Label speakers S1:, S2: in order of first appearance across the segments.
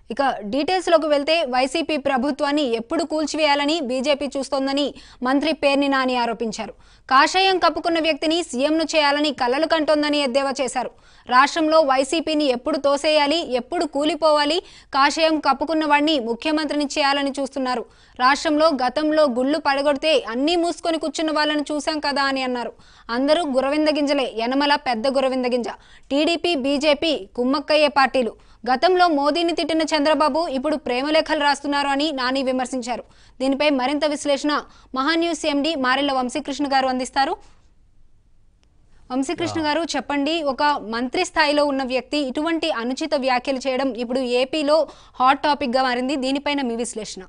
S1: ఇక డీటెయిల్స్లోకి వెళ్తే వైసీపీ ప్రభుత్వాన్ని ఎప్పుడు కూల్చివేయాలని బీజేపీ చూస్తోందని మంత్రి పేర్ని నాని ఆరోపించారు కాషాయం కప్పుకున్న వ్యక్తిని సీఎంను చేయాలని కలలు కంటోందని ఎద్దేవా చేశారు రాష్ట్రంలో వైసీపీని ఎప్పుడు తోసేయాలి ఎప్పుడు కూలిపోవాలి కాషాయం కప్పుకున్న వాడిని ముఖ్యమంత్రిని చేయాలని చూస్తున్నారు రాష్ట్రంలో గతంలో గుళ్ళు పడగొడితే అన్నీ మూసుకొని కూర్చున్న వాళ్ళని చూశాం కదా అని అన్నారు అందరూ గురవింద గింజలే యనమల పెద్ద గురవింద గింజ టీడీపీ బీజేపీ కుమ్మక్కయ్యే పార్టీలు గతంలో మోదీని తిట్టిన చంద్రబాబు ఇప్పుడు ప్రేమలేఖలు రాస్తున్నారు అని నాని విమర్శించారు దీనిపై మరింత విశ్లేషణ మహాన్యూస్ ఎండి మారెళ్ల వంశీకృష్ణ గారు అందిస్తారు వంశీకృష్ణ గారు చెప్పండి ఒక మంత్రి స్థాయిలో ఉన్న వ్యక్తి ఇటువంటి అనుచిత వ్యాఖ్యలు చేయడం ఇప్పుడు ఏపీలో హాట్ టాపిక్ గా మారింది దీనిపైన మీ విశ్లేషణ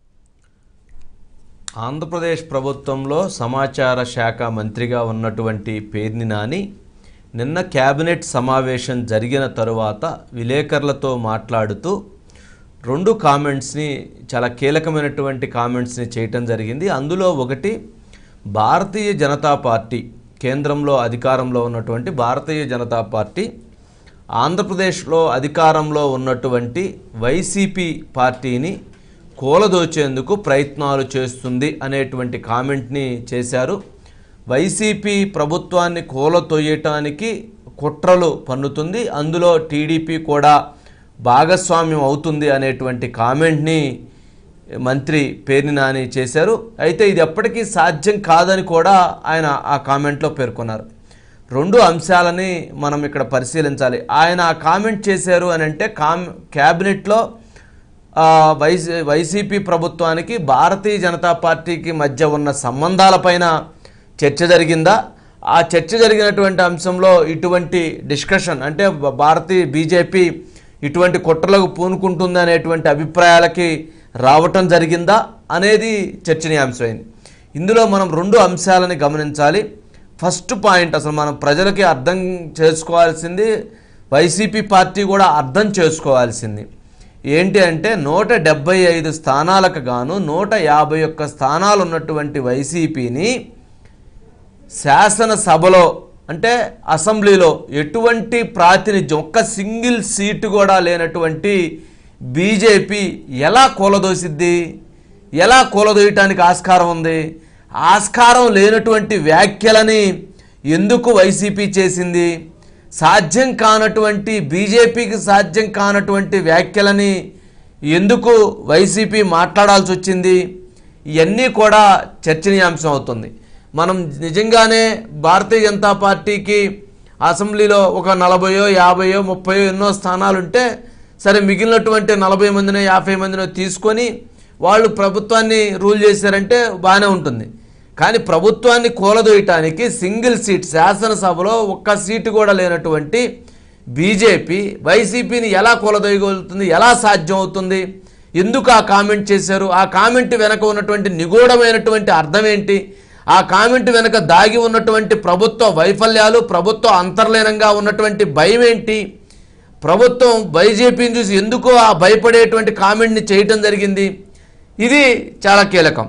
S2: ఆంధ్రప్రదేశ్ ప్రభుత్వంలో సమాచార శాఖ మంత్రిగా ఉన్నటువంటి పేర్ని నాని నిన్న కేబినెట్ సమావేశం జరిగిన తరువాత విలేకరులతో మాట్లాడుతూ రెండు కామెంట్స్ని చాలా కీలకమైనటువంటి కామెంట్స్ని చేయటం జరిగింది అందులో ఒకటి భారతీయ జనతా పార్టీ కేంద్రంలో అధికారంలో ఉన్నటువంటి భారతీయ జనతా పార్టీ ఆంధ్రప్రదేశ్లో అధికారంలో ఉన్నటువంటి వైసీపీ పార్టీని కూలదోచేందుకు ప్రయత్నాలు చేస్తుంది అనేటువంటి కామెంట్ని చేశారు వైసీపీ ప్రభుత్వాన్ని కూలతొయ్యటానికి కుట్రలు పన్నుతుంది అందులో టీడీపీ కూడా భాగస్వామ్యం అవుతుంది అనేటువంటి కామెంట్ని మంత్రి పేర్ని నాని చేశారు అయితే ఇది ఎప్పటికీ సాధ్యం కాదని కూడా ఆయన ఆ కామెంట్లో పేర్కొన్నారు రెండు అంశాలని మనం ఇక్కడ పరిశీలించాలి ఆయన ఆ కామెంట్ చేశారు అని అంటే కామ్ క్యాబినెట్లో ఆ, వైసీ వైసీపీ ప్రభుత్వానికి భారతీయ జనతా పార్టీకి మధ్య ఉన్న సంబంధాలపైన చర్చ జరిగిందా ఆ చర్చ జరిగినటువంటి అంశంలో ఇటువంటి డిస్కషన్ అంటే భ- భారతీయ బీజేపీ ఇటువంటి కుట్రలకు పూనుకుంటుంది అనేటువంటి అభిప్రాయాలకి రావటం జరిగిందా అనేది చర్చనీయాంశమైంది ఇందులో మనం రెండు అంశాలని గమనించాలి ఫస్ట్ పాయింట్ అసలు మనం ప్రజలకి అర్థం చేసుకోవాల్సింది వైసీపీ పార్టీ కూడా అర్థం చేసుకోవాల్సింది ఏంటి అంటే నూట డెబ్బై ఐదు స్థానాలకు గాను నూట యాభై ఒక్క స్థానాలు ఉన్నటువంటి వైసీపీని శాసనసభలో అంటే అసెంబ్లీలో ఎటువంటి ప్రాతినిధ్యం ఒక్క సింగిల్ సీటు కూడా లేనటువంటి బీజేపీ ఎలా కూలదోసిద్ది ఎలా కూలదోయటానికి ఆస్కారం ఉంది ఆస్కారం లేనటువంటి వ్యాఖ్యలని ఎందుకు వైసీపీ చేసింది సాధ్యం కానటువంటి బీజేపీకి సాధ్యం కానటువంటి వ్యాఖ్యలని ఎందుకు వైసీపీ మాట్లాడాల్సి వచ్చింది ఇవన్నీ కూడా చర్చనీయాంశం అవుతుంది మనం నిజంగానే భారతీయ జనతా పార్టీకి అసెంబ్లీలో ఒక నలభయో యాభయో ముప్పయో ఎన్నో స్థానాలు ఉంటే సరే మిగిలినటువంటి నలభై మందినో యాభై మందినో తీసుకొని వాళ్ళు ప్రభుత్వాన్ని రూల్ చేశారంటే బాగానే ఉంటుంది కానీ ప్రభుత్వాన్ని కూలదోయటానికి సింగిల్ సీట్ శాసనసభలో ఒక్క సీటు కూడా లేనటువంటి బీజేపీ వైసీపీని ఎలా కూలదోయగలుగుతుంది ఎలా సాధ్యం అవుతుంది ఎందుకు ఆ కామెంట్ చేశారు ఆ కామెంట్ వెనక ఉన్నటువంటి నిగూఢమైనటువంటి అర్థం ఏంటి ఆ కామెంట్ వెనక దాగి ఉన్నటువంటి ప్రభుత్వ వైఫల్యాలు ప్రభుత్వ అంతర్లీనంగా ఉన్నటువంటి భయం ఏంటి ప్రభుత్వం బీజేపీని చూసి ఎందుకు ఆ భయపడేటువంటి కామెంట్ని చేయటం జరిగింది ఇది చాలా కీలకం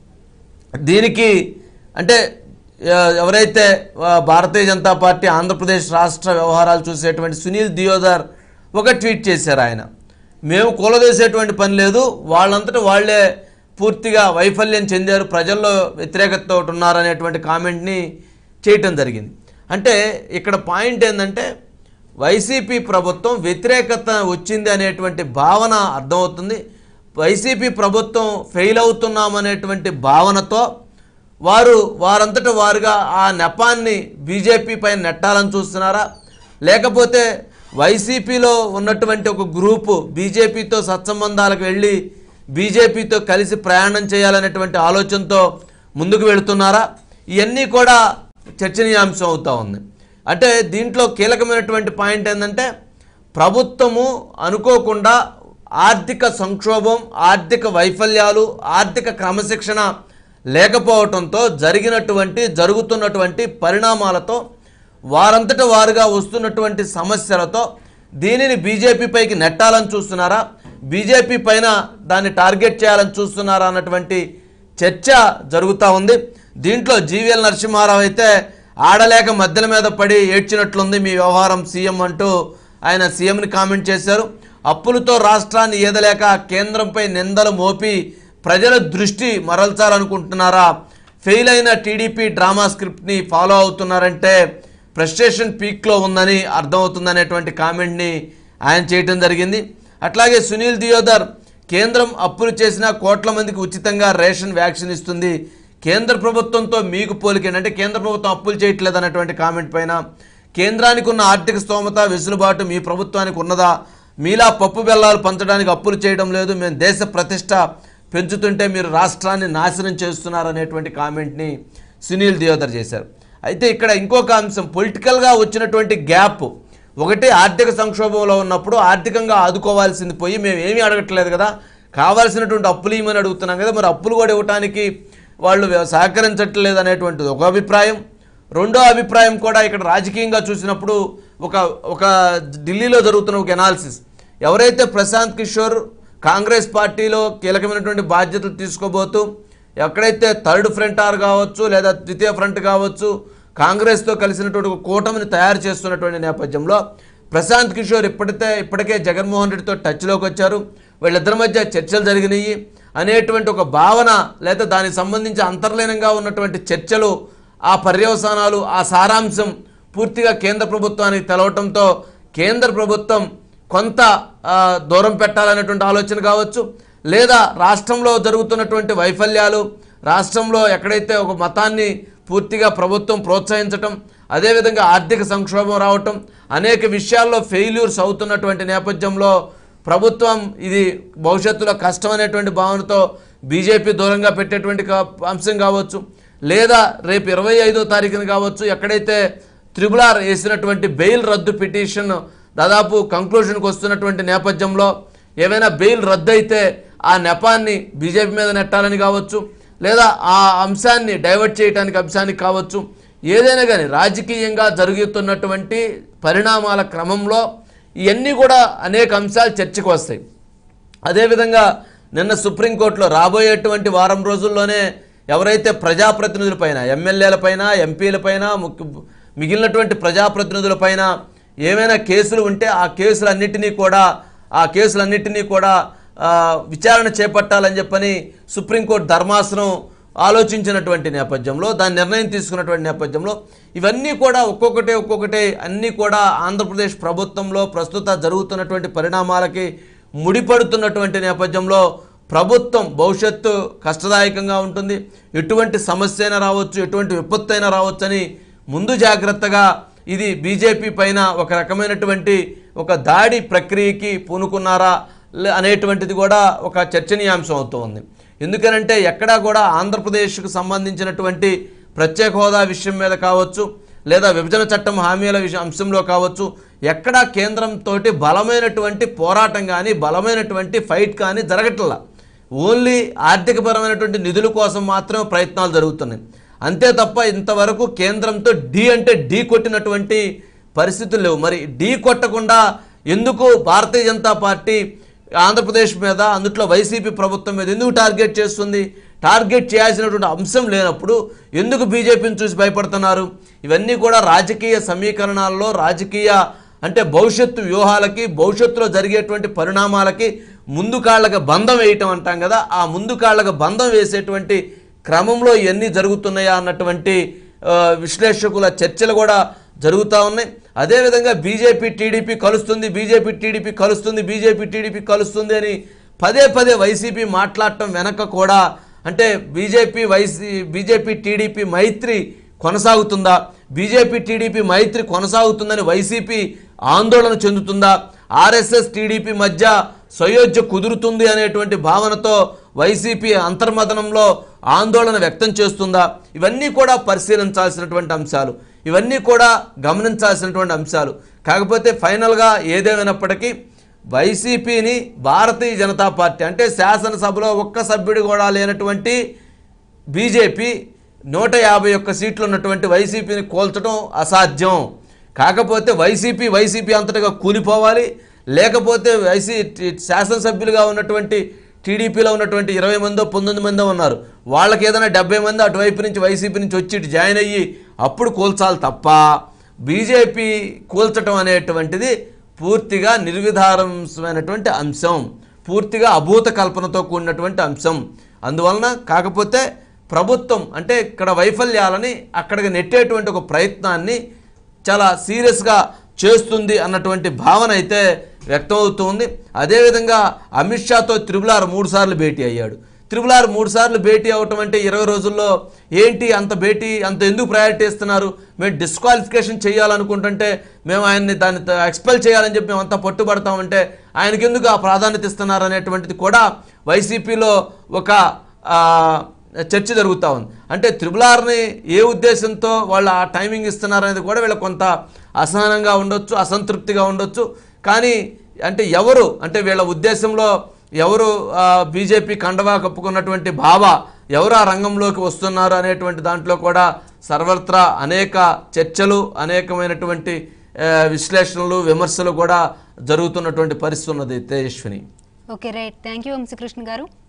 S2: దీనికి అంటే ఆ, ఎవరైతే ఆ, భారతీయ జనతా పార్టీ ఆంధ్రప్రదేశ్ రాష్ట్ర వ్యవహారాలు చూసేటువంటి సునీల్ దియోదర్ ఒక ట్వీట్ చేశారు ఆయన మేము కూలదేసేటువంటి పని లేదు వాళ్ళంతటా వాళ్ళే పూర్తిగా వైఫల్యం చెందారు ప్రజల్లో వ్యతిరేకతతో ఉన్నారనేటువంటి కామెంట్ని చేయటం జరిగింది అంటే ఇక్కడ పాయింట్ ఏంటంటే వైసీపీ ప్రభుత్వం వ్యతిరేకత వచ్చింది అనేటువంటి భావన అర్థమవుతుంది వైసీపీ ప్రభుత్వం ఫెయిల్ అవుతున్నామనేటువంటి భావనతో వారు వారంతట వారుగా ఆ నెపాన్ని బీజేపీ పైన నెట్టాలని చూస్తున్నారా లేకపోతే వైసీపీలో ఉన్నటువంటి ఒక గ్రూపు బీజేపీతో సత్సంబంధాలకు వెళ్ళి బీజేపీతో కలిసి ప్రయాణం చేయాలనేటువంటి ఆలోచనతో ముందుకు వెళుతున్నారా ఇవన్నీ కూడా చర్చనీయాంశం అవుతా ఉంది అంటే దీంట్లో కీలకమైనటువంటి పాయింట్ ఏంటంటే ప్రభుత్వము అనుకోకుండా ఆర్థిక సంక్షోభం ఆర్థిక వైఫల్యాలు ఆర్థిక క్రమశిక్షణ లేకపోవటంతో జరిగినటువంటి జరుగుతున్నటువంటి పరిణామాలతో వారంతట వారుగా వస్తున్నటువంటి సమస్యలతో దీనిని బీజేపీ పైకి నెట్టాలని చూస్తున్నారా బీజేపీ పైన దాన్ని టార్గెట్ చేయాలని చూస్తున్నారా అన్నటువంటి చర్చ జరుగుతూ ఉంది దీంట్లో జీవీఎల్ నరసింహారావు అయితే ఆడలేక మధ్యల మీద పడి ఏడ్చినట్లుంది మీ వ్యవహారం సీఎం అంటూ ఆయన సీఎంని కామెంట్ చేశారు అప్పులతో రాష్ట్రాన్ని ఈదలేక కేంద్రంపై నిందలు మోపి ప్రజల దృష్టి మరల్చాలనుకుంటున్నారా ఫెయిల్ అయిన టీడీపీ డ్రామా స్క్రిప్ట్ని ఫాలో అవుతున్నారంటే ఫ్రస్ట్రేషన్ పీక్లో ఉందని అర్థమవుతుందనేటువంటి కామెంట్ని ఆయన చేయటం జరిగింది అట్లాగే సునీల్ దియోదర్ కేంద్రం అప్పులు చేసిన కోట్ల మందికి ఉచితంగా రేషన్ వ్యాక్సిన్ ఇస్తుంది కేంద్ర ప్రభుత్వంతో మీకు పోలికేంటి అంటే కేంద్ర ప్రభుత్వం అప్పులు చేయట్లేదు అనేటువంటి కామెంట్ పైన కేంద్రానికి ఉన్న ఆర్థిక స్తోమత వెసులుబాటు మీ ప్రభుత్వానికి ఉన్నదా మీలా పప్పు బెల్లాలు పంచడానికి అప్పులు చేయడం లేదు మేము దేశ ప్రతిష్ట పెంచుతుంటే మీరు రాష్ట్రాన్ని నాశనం చేస్తున్నారనేటువంటి కామెంట్ని సునీల్ దియోదర్ చేశారు అయితే ఇక్కడ ఇంకొక అంశం పొలిటికల్గా వచ్చినటువంటి గ్యాప్ ఒకటి ఆర్థిక సంక్షోభంలో ఉన్నప్పుడు ఆర్థికంగా ఆదుకోవాల్సింది పోయి మేము ఏమీ అడగట్లేదు కదా కావాల్సినటువంటి అప్పులు ఇవ్వమని అడుగుతున్నాం కదా మరి అప్పులు కూడా ఇవ్వడానికి వాళ్ళు సహకరించట్లేదు అనేటువంటిది ఒక అభిప్రాయం రెండో అభిప్రాయం కూడా ఇక్కడ రాజకీయంగా చూసినప్పుడు ఒక ఒక ఢిల్లీలో జరుగుతున్న ఒక ఎనాలిసిస్ ఎవరైతే ప్రశాంత్ కిషోర్ కాంగ్రెస్ పార్టీలో కీలకమైనటువంటి బాధ్యతలు తీసుకోబోతూ ఎక్కడైతే థర్డ్ ఫ్రంట్ ఆర్ కావచ్చు లేదా ద్వితీయ ఫ్రంట్ కావచ్చు కాంగ్రెస్తో కలిసినటువంటి ఒక కూటమిని తయారు చేస్తున్నటువంటి నేపథ్యంలో ప్రశాంత్ కిషోర్ ఇప్పటితే ఇప్పటికే జగన్మోహన్ రెడ్డితో టచ్లోకి వచ్చారు వీళ్ళిద్దరి మధ్య చర్చలు జరిగినాయి అనేటువంటి ఒక భావన లేదా దానికి సంబంధించి అంతర్లీనంగా ఉన్నటువంటి చర్చలు ఆ పర్యవసానాలు ఆ సారాంశం పూర్తిగా కేంద్ర ప్రభుత్వానికి తెలవటంతో కేంద్ర ప్రభుత్వం కొంత ఆ, దూరం పెట్టాలనేటువంటి ఆలోచన కావచ్చు లేదా రాష్ట్రంలో జరుగుతున్నటువంటి వైఫల్యాలు రాష్ట్రంలో ఎక్కడైతే ఒక మతాన్ని పూర్తిగా ప్రభుత్వం ప్రోత్సహించటం అదేవిధంగా ఆర్థిక సంక్షోభం రావటం అనేక విషయాల్లో ఫెయిల్యూర్స్ అవుతున్నటువంటి నేపథ్యంలో ప్రభుత్వం ఇది భవిష్యత్తులో కష్టం అనేటువంటి భావనతో బీజేపీ దూరంగా పెట్టేటువంటి కా- అంశం కావచ్చు లేదా రేపు ఇరవై ఐదో తారీఖున కావచ్చు ఎక్కడైతే త్రిబుల్ ఆర్ వేసినటువంటి బెయిల్ రద్దు పిటిషన్ దాదాపు కంక్లూషన్కి వస్తున్నటువంటి నేపథ్యంలో ఏవైనా బెయిల్ రద్దు అయితే ఆ నెపాన్ని బీజేపీ మీద నెట్టాలని కావచ్చు లేదా ఆ అంశాన్ని డైవర్ట్ చేయడానికి అంశానికి కావచ్చు ఏదైనా కానీ రాజకీయంగా జరుగుతున్నటువంటి పరిణామాల క్రమంలో ఇవన్నీ కూడా అనేక అంశాలు చర్చకు వస్తాయి అదేవిధంగా నిన్న సుప్రీంకోర్టులో రాబోయేటువంటి వారం రోజుల్లోనే ఎవరైతే ప్రజాప్రతినిధులపైన ఎమ్మెల్యేలపైన ఎంపీలపైన ముఖ్య మిగిలినటువంటి ప్రజాప్రతినిధులపైన ఏమైనా కేసులు ఉంటే ఆ కేసులన్నిటినీ కూడా ఆ కేసులన్నిటినీ కూడా ఆ, విచారణ చేపట్టాలని చెప్పని సుప్రీంకోర్టు ధర్మాసనం ఆలోచించినటువంటి నేపథ్యంలో దాని నిర్ణయం తీసుకున్నటువంటి నేపథ్యంలో ఇవన్నీ కూడా ఒక్కొక్కటే ఒక్కొక్కటే అన్నీ కూడా ఆంధ్రప్రదేశ్ ప్రభుత్వంలో ప్రస్తుత జరుగుతున్నటువంటి పరిణామాలకి ముడిపడుతున్నటువంటి నేపథ్యంలో ప్రభుత్వం భవిష్యత్తు కష్టదాయకంగా ఉంటుంది ఎటువంటి సమస్య అయినా రావచ్చు ఎటువంటి విపత్తు అయినా రావచ్చు అని ముందు జాగ్రత్తగా ఇది బీజేపీ పైన ఒక రకమైనటువంటి ఒక దాడి ప్రక్రియకి పూనుకున్నారా లే- అనేటువంటిది కూడా ఒక చర్చనీయాంశం అవుతూ ఉంది ఎందుకనంటే ఎక్కడా కూడా ఆంధ్రప్రదేశ్కు సంబంధించినటువంటి ప్రత్యేక హోదా విషయం మీద కావచ్చు లేదా విభజన చట్టం హామీల విషయం అంశంలో కావచ్చు ఎక్కడా కేంద్రంతో బలమైనటువంటి పోరాటం కానీ బలమైనటువంటి ఫైట్ కానీ జరగట్లా ఓన్లీ ఆర్థికపరమైనటువంటి నిధుల కోసం మాత్రమే ప్రయత్నాలు జరుగుతున్నాయి అంతే తప్ప ఇంతవరకు కేంద్రంతో ఢీ అంటే ఢీ కొట్టినటువంటి పరిస్థితులు లేవు మరి ఢీ కొట్టకుండా ఎందుకు భారతీయ జనతా పార్టీ ఆంధ్రప్రదేశ్ మీద అందుట్లో వైసీపీ ప్రభుత్వం మీద ఎందుకు టార్గెట్ చేస్తుంది టార్గెట్ చేయాల్సినటువంటి అంశం లేనప్పుడు ఎందుకు బీజేపీని చూసి భయపడుతున్నారు ఇవన్నీ కూడా రాజకీయ సమీకరణాల్లో రాజకీయ అంటే భవిష్యత్తు వ్యూహాలకి భవిష్యత్తులో జరిగేటువంటి పరిణామాలకి ముందు కాళ్ళకి బంధం వేయటం అంటాం కదా ఆ ముందు కాళ్ళకి బంధం వేసేటువంటి క్రమంలో ఇవన్నీ జరుగుతున్నాయా అన్నటువంటి ఆ, విశ్లేషకుల చర్చలు కూడా జరుగుతూ ఉన్నాయి అదేవిధంగా బీజేపీ టీడీపీ కలుస్తుంది బీజేపీ టీడీపీ కలుస్తుంది బీజేపీ టీడీపీ కలుస్తుంది అని పదే పదే వైసీపీ మాట్లాడటం వెనక కూడా అంటే బీజేపీ వైసీ బీజేపీ టీడీపీ మైత్రి కొనసాగుతుందా బీజేపీ టీడీపీ మైత్రి కొనసాగుతుందని వైసీపీ ఆందోళన చెందుతుందా ఆర్ఎస్ఎస్ టీడీపీ మధ్య సయోధ్య కుదురుతుంది అనేటువంటి భావనతో వైసీపీ అంతర్మదనంలో ఆందోళన వ్యక్తం చేస్తుందా ఇవన్నీ కూడా పరిశీలించాల్సినటువంటి అంశాలు ఇవన్నీ కూడా గమనించాల్సినటువంటి అంశాలు కాకపోతే ఫైనల్గా ఏదేమైనప్పటికీ వైసీపీని భారతీయ జనతా పార్టీ అంటే శాసనసభలో ఒక్క సభ్యుడు కూడా లేనటువంటి బీజేపీ నూట యాభై ఒక్క సీట్లు ఉన్నటువంటి వైసీపీని కోల్చడం అసాధ్యం కాకపోతే వైసీపీ వైసీపీ అంతటగా కూలిపోవాలి లేకపోతే వైసీ శాసనసభ్యులుగా ఉన్నటువంటి టీడీపీలో ఉన్నటువంటి ఇరవై మందో పంతొమ్మిది మందో ఉన్నారు వాళ్ళకి ఏదైనా డెబ్బై మంది అటువైపు నుంచి వైసీపీ నుంచి వచ్చి ఇటు జాయిన్ అయ్యి అప్పుడు కూల్చాలి తప్ప బీజేపీ కూల్చటం అనేటువంటిది పూర్తిగా నిర్విధారమైనటువంటి అంశం పూర్తిగా అభూత కల్పనతో కూడినటువంటి అంశం అందువలన కాకపోతే ప్రభుత్వం అంటే ఇక్కడ వైఫల్యాలని అక్కడికి నెట్టేటువంటి ఒక ప్రయత్నాన్ని చాలా సీరియస్గా చేస్తుంది అన్నటువంటి భావన అయితే వ్యక్తమవుతుంది అదేవిధంగా అమిత్ షాతో త్రిపులార్ మూడు సార్లు భేటీ అయ్యాడు త్రిపులార్ మూడు సార్లు భేటీ అవ్వటం అంటే ఇరవై రోజుల్లో ఏంటి అంత భేటీ అంత ఎందుకు ప్రయారిటీ ఇస్తున్నారు మేము డిస్క్వాలిఫికేషన్ చేయాలనుకుంటుంటే మేము ఆయన్ని దాన్ని ఎక్స్పెల్ చేయాలని చెప్పి మేము అంతా పట్టుబడతామంటే ఆయనకి ఎందుకు ఆ ప్రాధాన్యత ఇస్తున్నారు అనేటువంటిది కూడా వైసీపీలో ఒక ఆ, చర్చ జరుగుతూ ఉంది అంటే త్రిబులార్ని ఏ ఉద్దేశంతో వాళ్ళు ఆ టైమింగ్ ఇస్తున్నారనేది కూడా వీళ్ళకి కొంత అసహనంగా ఉండొచ్చు అసంతృప్తిగా ఉండొచ్చు కానీ అంటే ఎవరు అంటే వీళ్ళ ఉద్దేశంలో ఎవరు ఆ, బీజేపీ కండవా కప్పుకున్నటువంటి భావ ఎవరు ఆ రంగంలోకి వస్తున్నారు అనేటువంటి దాంట్లో కూడా సర్వత్రా అనేక చర్చలు అనేకమైనటువంటి ఆ, విశ్లేషణలు విమర్శలు కూడా జరుగుతున్నటువంటి పరిస్థితి ఉన్నది Tejaswini
S1: okay right thank you Vamsikrishna గారు